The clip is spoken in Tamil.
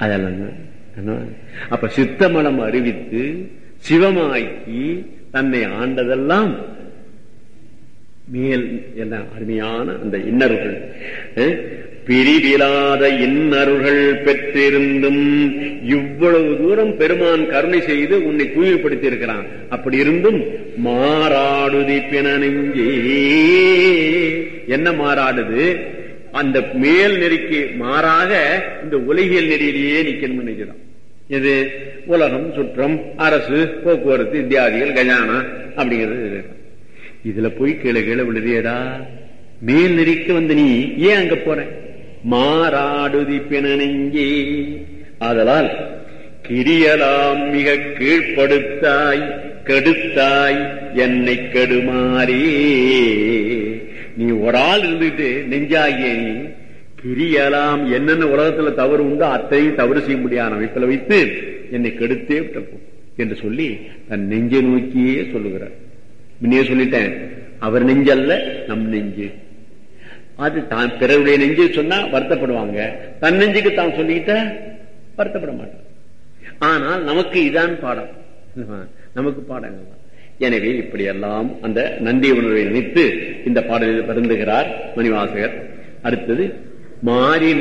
அதெல்லாம் தான். என்ன? அப்ப சித்தமலம் அறிவித்து சிவமாக்கி தன்னை ஆண்டதெல்லாம் மேல் என்ன அருமையான அந்த இன்னருகள் அஹ், பிரிவிலாத இன்னருகள் பெற்றிருந்தும் இவ்வளவு தூரம் பெருமான் கருணை செய்து உன்னை தூய்மைப்படுத்தி இருக்கிறான் அப்படி இருந்தும் மாறாடுதி பிண நெஞ்சே என்ன மாறாடுது அந்த மேல் நெறிக்கு மாறாக இந்த உலகியல் நெறியிலேயே நிக்கணும்னு நினைக்கிறான் இது உலகம் சுற்றம் அரசு போக்குவரத்து இத்தியாதிகள் கஜானா அப்படிங்கிறது இருக்கு. இதுல போய் கீழே கீழே விழுதியடா மேல் நெறிக்க வந்து நீ ஏன் அங்க போற மாறாடுதி பிணனெங்கே ஆதலால் கிரியலாம் மிக கீழ்ப்படுத்தாய் கெடுத்தாய் என்னை கெடுமாறே நீ ஒரு ஆள் இருந்துட்டு நெஞ்சாகிய நீ கிரியலாம் என்னென்ன உலகத்துல தவறு உண்டோ அத்தையும் தவறு செய்ய முடியாத அமைப்பில் வைத்து என்னை கெடுத்தே விட்டப்போ என்று சொல்லி தன் நெஞ்சை நோக்கியே சொல்லுகிறார் முன்னே சொல்லிட்டேன் அவர் நெஞ்சல்ல நம் நெஞ்சு அது தான் பிறருடைய நெஞ்சு சொன்னா வருத்தப்படுவாங்க தன் நெஞ்சுக்கு தான் சொல்லிக்கிட்ட வருத்தப்பட மாட்டான் ஆனால் நமக்கு இதான் பாடம் நமக்கு பாடங்கள் தான். எனவே இப்படியெல்லாம் அந்த நன்றி உணர்வை நினைத்து இந்த பாடலில் வருந்துகிறார் மணிவாசகர் அடுத்தது மாறி